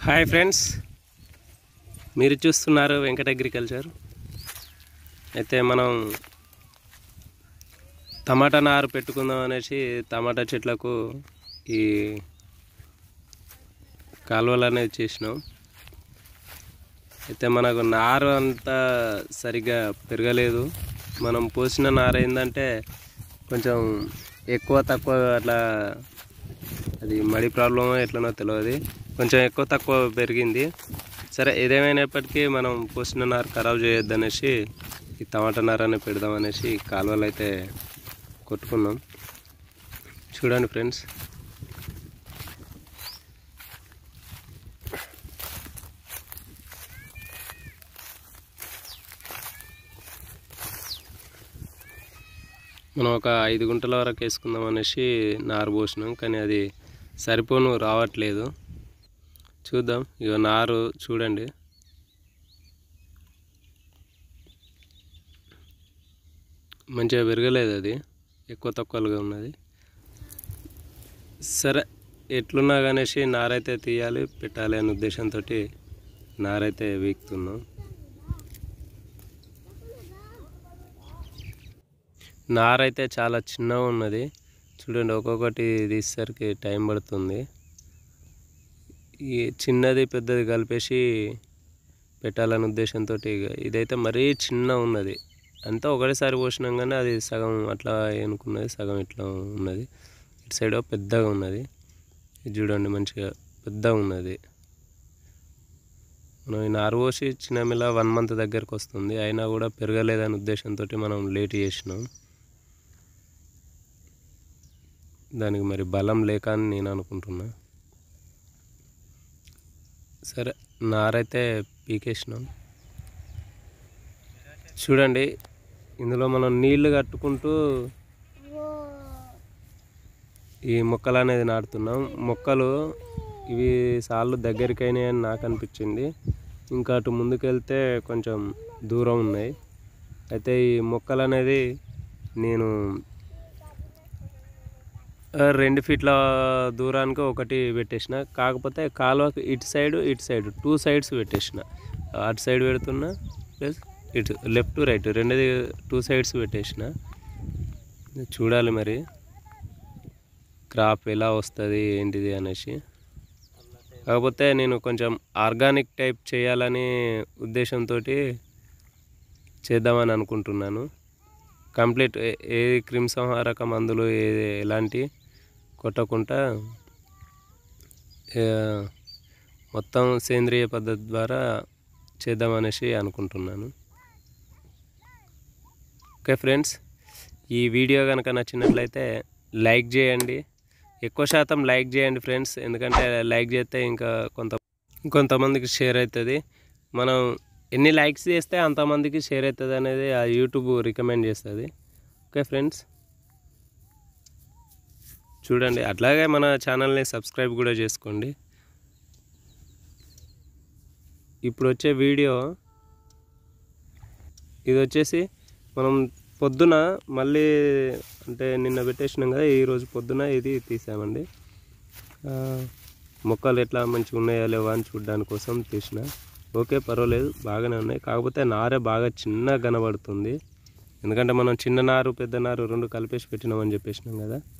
hi friends మీరు చూస్తున్నారు Venkata agriculture అయితే మనం టమాటా నారు పెట్టుకుందాం అనేసి టమాటా చెట్లకు ఈ కాలువలు అనేది చేసినాం అయితే మనకు నారు అంతా సరిగ్గా పెరగలేదు మనం పోసిన నారు ఏంటంటే కొంచెం ఎక్కువ తక్కువ అట్లా అది మడి ప్రాబ్లమో ఎట్లనో తెలియదు కొంచెం ఎక్కువ తక్కువ పెరిగింది సరే ఏదేమైనప్పటికీ మనం పోసిన నారు ఖరాబ్ చేయొద్దు అనేసి ఈ టమాటా నారని పెడదాం అనేసి కాలువలు అయితే కొట్టుకున్నాం చూడండి ఫ్రెండ్స్ మనం ఒక ఐదు గుంటల వరకు వేసుకుందాం అనేసి నారు పోసినాం కానీ అది సరిపోను రావట్లేదు చూద్దాం ఇక నారు చూడండి మంచిగా పెరగలేదు అది ఎక్కువ తక్కువగా ఉన్నది సరే ఎట్లున్నా కనేసి నారైతే తీయాలి పెట్టాలి అనే ఉద్దేశంతో నారైతే వీక్తున్నాం నారైతే చాలా చిన్నగా ఉన్నది చూడండి ఒక్కొక్కటి తీసేసరికి టైం పడుతుంది ఈ చిన్నది పెద్దది కలిపేసి పెట్టాలనే ఉద్దేశంతో ఇదైతే మరీ చిన్న ఉన్నది అంతా ఒకటేసారి పోసినాం కానీ అది సగం అట్లా ఎనుకున్నది సగం ఇట్లా ఉన్నది ఇటు సైడ్ పెద్దగా ఉన్నది ఇది చూడండి మంచిగా పెద్దగా ఉన్నది మనం ఈ నారు పోసి చిన్న మిల్ల వన్ మంత్ దగ్గరకు వస్తుంది అయినా కూడా పెరగలేదనే ఉద్దేశంతో మనం లేట్ చేసినాం దానికి మరి బలం లేక అని నేను అనుకుంటున్నా సరే నారైతే పీకేసినాం చూడండి ఇందులో మనం నీళ్లు కట్టుకుంటూ ఈ మొక్కలు అనేది నాటుతున్నాం మొక్కలు ఇవి సార్లు దగ్గరికి అయినాయని నాకు అనిపించింది ఇంకా అటు ముందుకెళ్తే కొంచెం దూరం ఉన్నాయి అయితే ఈ మొక్కలు అనేది నేను ఆ, రెండు ఫీట్ల దూరానికి ఒకటి పెట్టేసిన కాకపోతే కాలువకి ఇటు సైడ్ ఇటు సైడ్ టూ సైడ్స్ పెట్టేసిన అటు సైడ్ పెడుతున్నా ప్లస్ ఇటు లెఫ్ట్ రైట్ రెండుది టూ సైడ్స్ పెట్టేసిన చూడాలి మరి క్రాప్ ఎలా వస్తుంది ఏంటిది అనేసి కాకపోతే నేను కొంచెం ఆర్గానిక్ టైప్ చేయాలని ఉద్దేశంతో చేద్దామని అనుకుంటున్నాను కంప్లీట్ ఏ- ఏ క్రిమి సంహారక మందులు ఏ ఎలాంటి కొట్టకుండా ఏ, మొత్తం సేంద్రియ పద్ధతి ద్వారా చేద్దామనేసి అనుకుంటున్నాను ఓకే ఫ్రెండ్స్ ఈ వీడియో కనుక నచ్చినట్లయితే లైక్ చేయండి ఎక్కువ శాతం లైక్ చేయండి ఫ్రెండ్స్ ఎందుకంటే లైక్ చేస్తే ఇంకా కొంత కొంతమందికి షేర్ అవుతుంది మనం ఎన్ని లైక్స్ చేస్తే అంతమందికి షేర్ అవుతుంది అనేది ఆ యూట్యూబ్ రికమెండ్ చేస్తుంది ఓకే ఫ్రెండ్స్ చూడండి అట్లాగే మన ఛానల్ని సబ్స్క్రైబ్ కూడా చేసుకోండి ఇప్పుడు వచ్చే వీడియో ఇది వచ్చేసి మనం పొద్దున మళ్ళీ అంటే నిన్న పెట్టేసినాం కదా ఈరోజు పొద్దున ఇది తీసామండి ఆ, మొక్కలు ఎట్లా మంచిగా ఉన్నాయా లేవా అని చూడడానికి కోసం తీసిన ఓకే పర్వాలేదు బాగానే ఉన్నాయి కాకపోతే నారే బాగా చిన్నగా కనబడుతుంది ఎందుకంటే మనం చిన్న నారు పెద్ద నారు రెండు కలిపేసి పెట్టినామని చెప్పేసినాం కదా